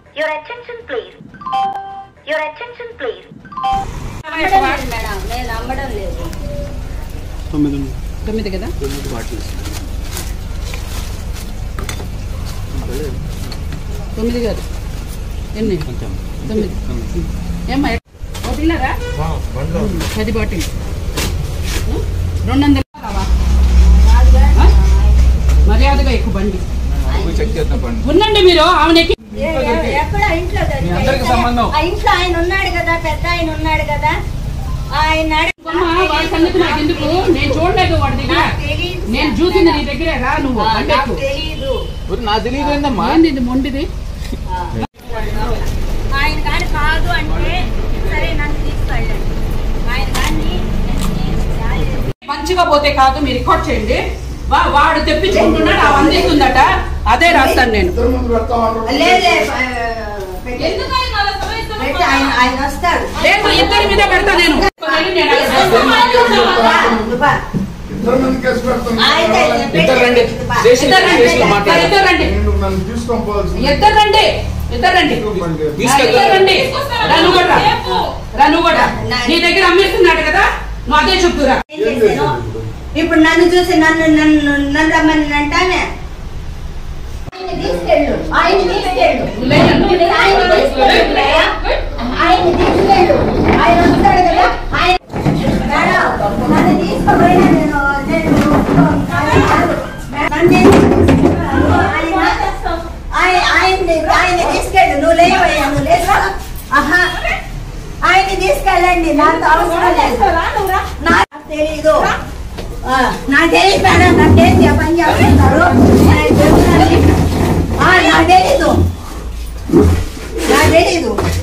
Your attention please. Your attention please. అమ్మడం లేదు madam నేను అమ్మడం లేదు తొమ్మిది ఉన్నాయి. తొమ్మిది కదా తొమ్మిది బాటిల్స్ తొమ్మిది కాదు ఎన్ని కొంచెం తొమ్మిది ఏమ్మా వదిలినారా పది బాటిల్ రెండు వందలు కావా? ఆ? మర్యాదగా ఎక్కువ బండి చెక్ చేద్దాం పండి ఉండండి మీరు ఆమెకి ఏ- ఏ- ఎక్కడ ఇంట్లో దొరికాయి? మీ అందరికీ సంబంధం. ఆ ఇంట్లో ఆయన ఉన్నాడు కదా పెద్ద ఆయన ఉన్నాడు కదా ఆయన అడిగి- వాడి సంగతి నాకు ఎందుకు నేను చూడలేదు వాడి దగ్గర నాకు తెలీదు. నేను చూసింది నీ దగ్గరే రా నువ్వు ఆ, బండి నాకు ఎక్కు. తెలీదు ఊరు నా తెలియదు ఏందమ్మా ఏంది ఇది మొండిది ఆ. ఆయన కానీ కాదు అంటే సరే నన్ను తీసుకెళ్ళండి ఆయన కానీ మంచిగా పోతే కాదు మీరు రికార్డ్ చేయండి వా- వాడు తెప్పించుకుంటున్నాడు ఆ అందిస్తుందట అదే రాస్తాను నేను లేదే పెట్టి ఆయన ఆయన వస్తాడు లేదు ఇద్దరి మీద పెడతా నేను నేను బా. ఇద్దరు మంది కేసు పెడుతున్నారు. అయితే ఇద్దరు రండి స్టేషన్ ఇద్దరు రండి. స్టేషన్ లో మాట్లాడాలి ఇద్దరు రండి నేను నన్ను తీసుకొని పోవాల్సింది. ఇద్దరు రండి ఇద్దరు రండి తీసుకెళ్తారు. ఇద్దరు రండి రను కూడా రను కూడా నీ దగ్గర అమ్మేస్తున్నాడు కదా నువ్వు అదే చెప్తురా ఏం చేశాను? ఇప్పుడు నన్ను చూసి నన్ను నన్ను నన్ను రమ్మని అంటానే ఆయన తీసుకెళ్ళు ఆయన తీసుకెళ్ళు ఆయన తీసుకెళ్ళు ఆయన తీసుకెళ్ళు ఆయన వస్తాడు కదా ఆయన మేడం, నన్ను తీసుకుపోయినా నేను నేను నన్ను ఏం తీసుకెళ్ళు? ఆయన ఆయన్ని ఆయన్ని తీసుకెళ్ళు నువ్వు లేవయ్యా నువ్వు లేవా ఆహా ఆయన్ని తీసుకెళ్ళండి నాకు అవసరం లేదు నాకు తెలీదు ఆ, నాకు తెలియదు మేడం నాకు తెలియదు ఏ పని చేస్తున్నారు నేను చెప్తున్నాను. ఆ, నాకు తెలీదు నాకు తెలీదు